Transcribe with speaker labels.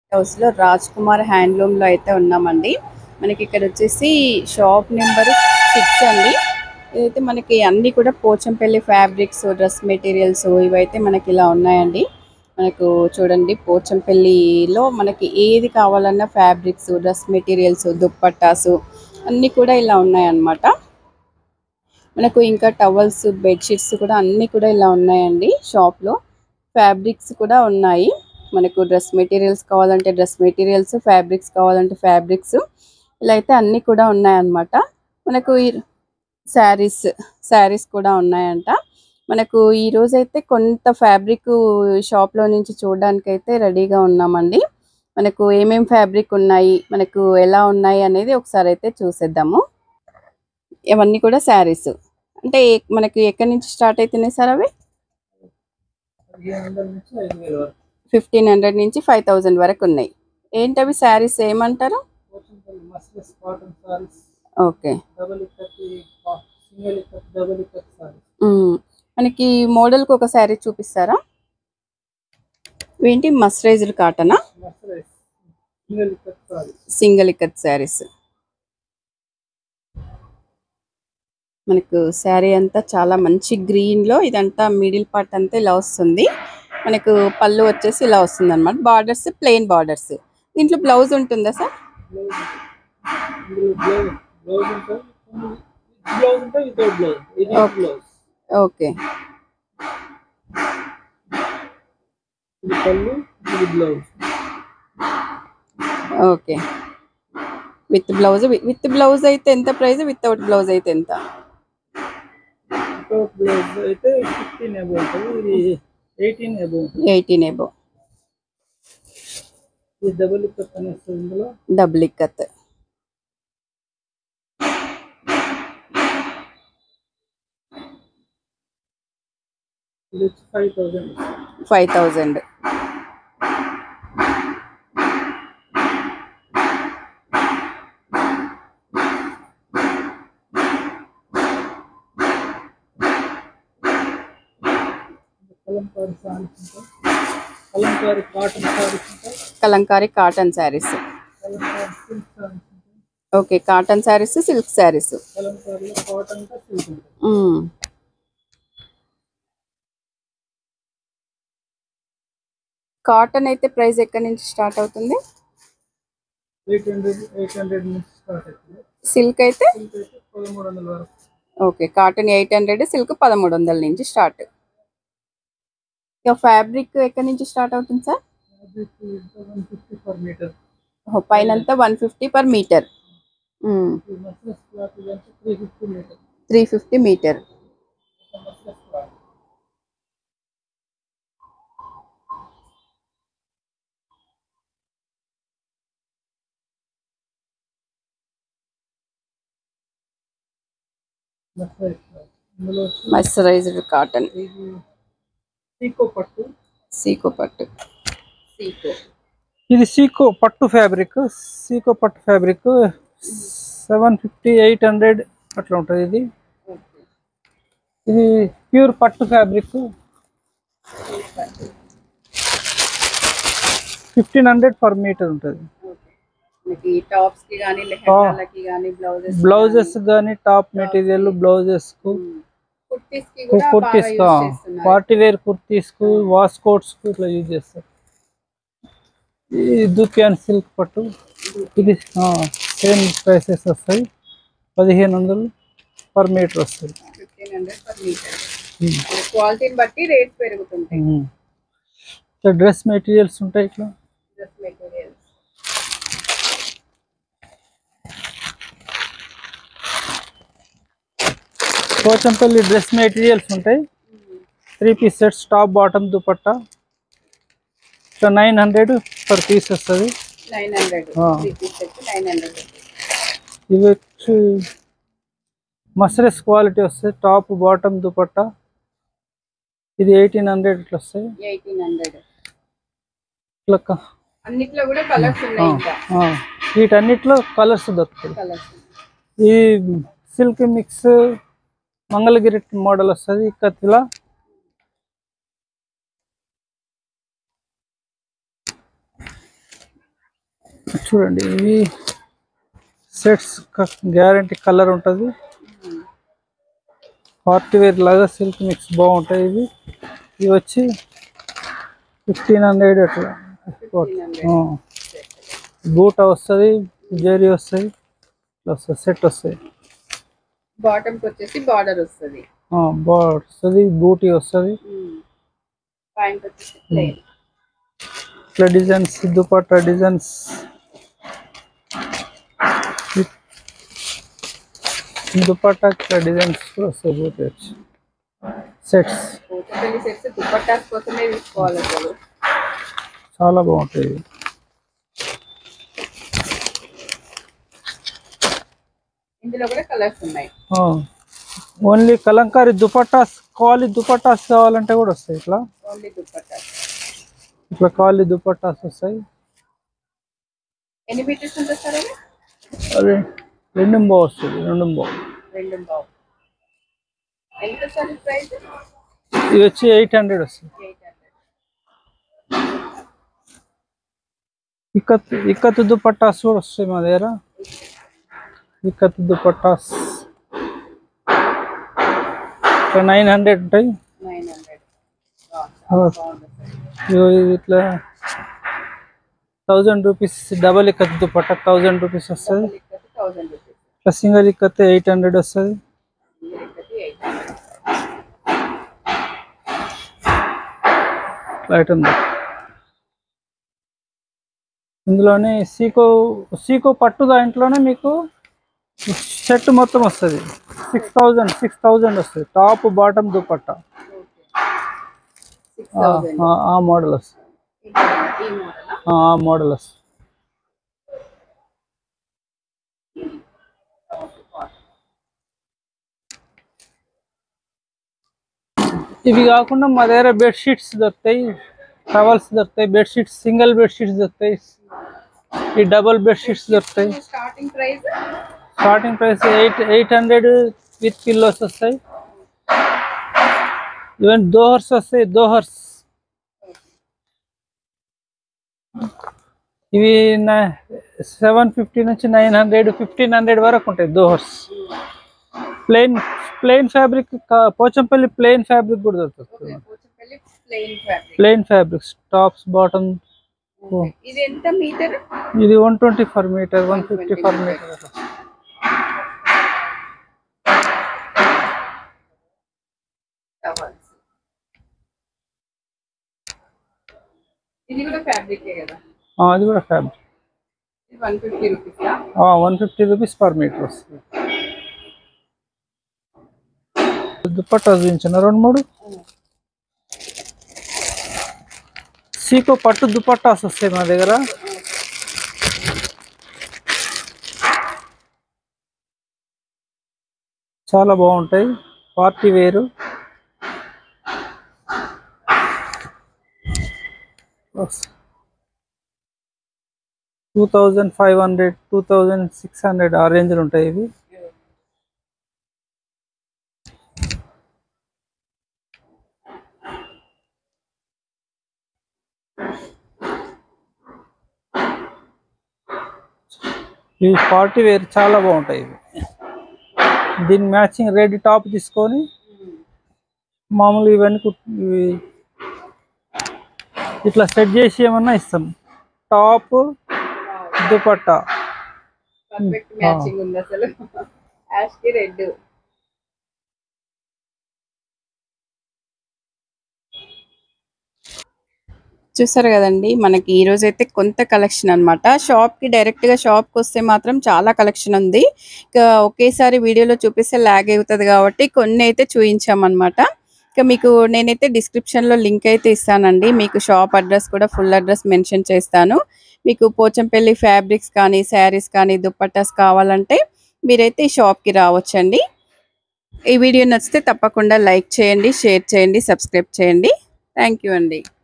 Speaker 1: House లో Raj Kumar handloom లో అయితే ఉన్నామండి మనకి ఇక్కడ వచ్చేసి షాప్ నెంబర్ సిక్స్ అండి ఇదైతే మనకి అన్ని కూడా పోచంపల్లి ఫ్యాబ్రిక్స్ డ్రెస్ మెటీరియల్స్ ఇవైతే మనకి ఇలా ఉన్నాయండి మనకు చూడండి పోచంపల్లిలో మనకి ఏది కావాలన్నా ఫ్యాబ్రిక్స్ డ్రెస్ మెటీరియల్స్ దుప్పట్టాసు అన్నీ కూడా ఇలా ఉన్నాయన్నమాట మనకు ఇంకా టవల్స్ బెడ్షీట్స్ కూడా అన్నీ కూడా ఇలా ఉన్నాయండి షాప్లో ఫ్యాబ్రిక్స్ కూడా ఉన్నాయి మనకు డ్రెస్ మెటీరియల్స్ కావాలంటే డ్రెస్ మెటీరియల్స్ ఫ్యాబ్రిక్స్ కావాలంటే ఫ్యాబ్రిక్స్ ఇలా అయితే అన్నీ కూడా ఉన్నాయన్నమాట మనకు ఈ శారీస్ శారీస్ కూడా ఉన్నాయంట మనకు ఈ రోజైతే కొంత ఫ్యాబ్రిక్ షాప్లో నుంచి చూడడానికి అయితే రెడీగా ఉన్నామండి మనకు ఏమేం ఫ్యాబ్రిక్ ఉన్నాయి మనకు ఎలా ఉన్నాయి అనేది ఒకసారి అయితే చూసేద్దాము ఇవన్నీ కూడా శారీస్ అంటే మనకి ఎక్కడి నుంచి స్టార్ట్ అవుతున్నాయి సార్ అవి
Speaker 2: పదిహేను వందల నుంచి ఐదు వేల వరకు
Speaker 1: ఫిఫ్టీన్ హండ్రెడ్ నుంచి ఫైవ్ థౌజండ్ వరకు ఉన్నాయి ఏంటవి శారీస్ ఏమంటారు
Speaker 2: Pochampally muslin cotton saris
Speaker 1: okay
Speaker 2: double ikat single ikat double ikat saris
Speaker 1: మ్మ్. మనకి మోడల్కి ఒక శారీ చూపిస్తారా ఏంటి మస్టరైజ్డ్ కాటనా
Speaker 2: muslin single ikat saris
Speaker 1: single ikat saris మనకు శారీ అంతా చాలా మంచి గ్రీన్ లో ఇదంతా మిడిల్ పార్ట్ అంతా ఇలా వస్తుంది మనకు పళ్ళు వచ్చేసి ఇలా వస్తుంది అనమాట బార్డర్స్ ప్లెయిన్ బార్డర్స్ దీంట్లో బ్లౌజ్ ఉంటుందా సార్
Speaker 2: బ్లౌజ్ ఇందులో బ్లౌజ్ ఉంటుంది బ్లౌజ్ ఉంటుంది వితౌట్ బ్లౌజ్ ఇది
Speaker 1: Okay.
Speaker 2: బ్లౌజ్
Speaker 1: ఓకే
Speaker 2: ఇది పళ్ళు ఇది blouse
Speaker 1: okay with blouse with blouse అయితే ఎంత ప్రైస్ వితౌట్ బ్లౌజ్ అయితే ఎంత
Speaker 2: వితౌట్ బ్లౌజ్ అయితే ఫిఫ్టీన్ అబౌ ఉంటుంది ఇది ఎయిటీన్ అబౌ ఉంటుంది
Speaker 1: ఎయిటీన్ ఏబో
Speaker 2: ఇది డబుల్ ఇక్కత్ అని వస్తుంది ఇందులో
Speaker 1: డబుల్ ఇక్కత్
Speaker 2: ఇది వచ్చి five thousand
Speaker 1: five thousand
Speaker 2: Kalamkari saris ఉంటాయి కలంకారీ కాటన్ సారీస్ ఉంటాయి
Speaker 1: కలంకారీ కాటన్ శారీస్
Speaker 2: కలంకారీ సిల్క్ సారీస్ ఉంటాయి
Speaker 1: okay cotton saris silk saris
Speaker 2: కలంకారీలో కాటన్ గా సిల్క్ ఉంటుంది
Speaker 1: కాటన్ అయితే ప్రైస్ ఎక్కడి నుంచి స్టార్ట్ అవుతుంది
Speaker 2: ఎయిట్ హండ్రెడ్ ఎయిట్ హండ్రెడ్ నుంచి స్టార్ట్ అవుతుంది
Speaker 1: సిల్క్ అయితే
Speaker 2: సిల్క్ అయితే పదమూడు వందల వరకు
Speaker 1: okay cotton eight hundred silk పదమూడు వందల నుంచి స్టార్ట్ ఇక ఫ్యాబ్రిక్ ఎక్కడి నుంచి స్టార్ట్ అవుతుంది sir
Speaker 2: one fifty per metre
Speaker 1: పైన వన్ ఫిఫ్టీ పర్ మీటర్
Speaker 2: ఈ మస్లెస్ క్లాత్ ఇదంతా three fifty metre
Speaker 1: three fifty metre
Speaker 2: muslin cloth muslin cloth ఇందులో వచ్చి
Speaker 1: మర్సరైజ్డ్ కాటన్
Speaker 2: ఇది సీకో పట్టు
Speaker 1: సీకో పట్టు సీకో
Speaker 2: ఇది సీకో పట్టు ఫ్యాబ్రిక్ సీకో పట్టు fabric seven fifty eight hundred అట్లా ఉంటుంది ఇది ఇది ప్యూర్ పట్టు fabric fifteen hundred per metre ఉంటుంది
Speaker 1: మనకి టాప్స్ కి కానీ లెహంగాలకి కానీ బ్లౌజెస్
Speaker 2: బ్లౌజెస్ కానీ టాప్ మెటీరియల్ బ్లౌజెస్ కు
Speaker 1: కుర్తీస్ కి కూడా
Speaker 2: కుర్తీస్
Speaker 1: బాగా యూస్ చేస్తున్నారు
Speaker 2: పార్టీ వేర్ కుర్తీస్ కు వాస్ కోట్స్ కు ఇట్లా యూజ్ చేస్తారు ఇది దుప్యాన్ సిల్క్ పట్టు ఇది సేమ్ ప్రైసెస్ వస్తాయి పదిహేను వందలు పర్ మీటర్ వస్తుంది
Speaker 1: ఫిఫ్టీన్ హండ్రెడ్ పర్ మీటర్ క్వాలిటీని బట్టి రేట్ పెరుగుతుంటాయి
Speaker 2: ఇట్లా డ్రెస్ మెటీరియల్స్ ఉంటాయి ఇట్లా
Speaker 1: dress materials
Speaker 2: Pochampally dress materials ఉంటాయి three piece sets top bottom dupatta ఇట్లా నైన్ హండ్రెడ్ పర్ పీస్ వస్తుంది
Speaker 1: నైన్ హండ్రెడ్
Speaker 2: ఆ.
Speaker 1: త్రీ పీస్ వచ్చి నైన్ హండ్రెడ్
Speaker 2: ఇవి వచ్చి మసరస్ క్వాలిటీ వస్తాయి టాప్ బాటమ్ దుపట్టా ఇది ఎయిటీన్ హండ్రెడ్ ఇట్లా వస్తాయి
Speaker 1: ఎయిటీన్ హండ్రెడ్
Speaker 2: ఇట్లా క-
Speaker 1: అన్నిట్లో కూడా కలర్స్ ఉన్నాయి ఇంకా
Speaker 2: ఆ, వీటన్నిటిలో కలర్స్ దొరుకుతాయి
Speaker 1: కలర్స్
Speaker 2: ఈ సిల్క్ మిక్స్ మంగళగిరి మోడల్ వస్తుంది కత్తిలా చూడండి ఇవి సెట్స్ గ్యారంటీ కలర్ ఉంటుంది పార్టీ వేర్ లాగా సిల్క్ మిక్స్ బాగుంటాయి ఇవి ఇవి వచ్చి ఫిఫ్టీన్ హండ్రెడ్ అట్లా బూట వస్తుంది జరీ వస్తాయి ఇట్లా వస్తుంది సెట్ వస్తాయి
Speaker 1: బాటమ్ కి వచ్చేసి బార్డర్ వస్తుంది
Speaker 2: బాగా వస్తుంది బూటీ వస్తుంది
Speaker 1: పైన వచ్చేసి ప్లెయిన్
Speaker 2: ఇట్లా డిజైన్స్ దుపట్టా డిజైన్స్ దుపట్టా ఇట్లా డిజైన్స్ కూడా వస్తాయి బూటీ వచ్చి సెట్స్
Speaker 1: పోచంపల్లి సెట్స్ దుపట్టాస్ కోసమే తీసుకోవాలి అసలు
Speaker 2: చాలా బాగుంటాయి ఇవి.
Speaker 1: ఇందులో కూడా కలర్స్ ఉన్నాయి
Speaker 2: ఆ. ఓన్లీ కలంకారీ దుపట్టాస్ కావాలి దుపట్టాస్ కావాలంటే కూడా వస్తాయి ఇట్లా
Speaker 1: ఓన్లీ దుపట్టాస్
Speaker 2: ఇట్లా కావాలి దుపట్టాస్ వస్తాయి
Speaker 1: ఎన్ని మీటర్స్ ఉంటుంది సార్ అది
Speaker 2: అదే రెండు బాగా వస్తుంది రెండు బాగు
Speaker 1: రెండు బావు ఎంత సార్ ప్రైస్
Speaker 2: ఇది వచ్చి ఎయిట్ హండ్రెడ్ వస్తుంది
Speaker 1: ఎయిట్ హండ్రెడ్
Speaker 2: ఇక్కత్ ఇక్కత్ దుపట్టాస్ కూడా వస్తాయి మా దగ్గర ఇక్కత్ దుపట్టాస్ ఇట్లా నైన్ హండ్రెడ్ ఉంటాయి
Speaker 1: నైన్ హండ్రెడ్
Speaker 2: ఆ, ఇగో ఇది ఇట్లా thousand rupees double ikat dupatta thousand rupees వస్తుంది
Speaker 1: థౌసండ్ రూపీస్
Speaker 2: ఇట్లా సింగల్ ఇక్కత్ ఎయిట్ హండ్రెడ్ వస్తుంది
Speaker 1: ఎయిట్
Speaker 2: లైట్ ఉంది ఇందులోనే సీకో సీకో పట్టు దాంట్లోనే మీకు షర్ట్ మొత్తం వస్తుంది సిక్స్ థౌజండ్ సిక్స్ థౌజండ్ వస్తుంది టాప్ బాటమ్ దుపట్టా
Speaker 1: సిక్స్
Speaker 2: ఆ,
Speaker 1: థౌసండ్
Speaker 2: ఆ, ఆ మోడల్ వస్తుంది
Speaker 1: ఈ మోడల్
Speaker 2: ఆ, ఆ మోడల్ వస్తుంది ఇవి కాకుండా మా దగ్గర బెడ్షీట్స్ దొరుకుతాయి టవల్స్ దొరుకుతాయి బెడ్షీట్స్ సింగిల్ బెడ్షీట్స్ దొరుకుతాయి ఈ డబల్ బెడ్షీట్స్ దొరుకుతాయి
Speaker 1: starting price
Speaker 2: starting price eight eight hundred with pillows వస్తాయి ఈవెన్ దోహర్స్ వస్తాయి దోహర్స్ ఇవి సెవెన్ ఫిఫ్టీ నుంచి నైన్ హండ్రెడ్ ఫిఫ్టీన్ హండ్రెడ్ వరకు ఉంటాయి dohars plain plain fabric Pochampally plain fabric కూడా దొరుకుతుంది
Speaker 1: Pochampally plain fabric
Speaker 2: plain fabrics tops bottom
Speaker 1: ఇది ఎంత మీటర్
Speaker 2: ఇది one twenty for metre one fifty for metre
Speaker 1: towels ఇది కూడా ఫ్యాబ్రిక్ కదా
Speaker 2: అది కూడా ఫ్యాబ్రిక్
Speaker 1: ఇది one fifty rupees
Speaker 2: one fifty rupees per metre వస్తుంది దుప్పట్టా చూపించిన రెండు మూడు సీకో పట్టు దుపట్టాస్ వస్తాయి మా దగ్గర చాలా బాగుంటాయి party wear two thousand five hundred two thousand six hundred ఆ రేంజ్లో ఉంటాయి ఇవి ఇవి పార్టీ వేర్ చాలా బాగుంటాయి ఇవి దీని మ్యాచింగ్ రెడ్ టాప్ తీసుకొని మామూలు ఇవన్నీ కుట్- ఇవి ఇట్లా సెట్ చేసి ఏమన్నా ఇస్తాం టాప్ దుపట్టా
Speaker 1: పర్ఫెక్ట్ మ్యాచింగ్ ఉంది అసలు యాష్ కి రెడ్ చూసారు కదండి మనకి ఈ రోజు అయితే కొంత కలెక్షన్ అనమాట షాప్కి డైరెక్ట్గా షాప్కి వస్తే మాత్రం చాలా కలెక్షన్ ఉంది ఇక ఒకేసారి వీడియోలో చూపిస్తే ల్యాగ్ అవుతుంది కాబట్టి కొన్ని అయితే చూపించామన్నమాట ఇక మీకు నేనైతే డిస్క్రిప్షన్లో లింక్ అయితే ఇస్తానండి మీకు షాప్ అడ్రస్ కూడా ఫుల్ అడ్రస్ మెన్షన్ చేస్తాను మీకు పోచంపల్లి ఫ్యాబ్రిక్స్ కానీ శారీస్ కానీ దుప్పట్టాస్ కావాలంటే మీరైతే ఈ షాప్కి రావచ్చండి ఈ వీడియో నచ్చితే తప్పకుండా లైక్ చేయండి షేర్ చేయండి సబ్స్క్రైబ్ చేయండి థ్యాంక్ యూ అండి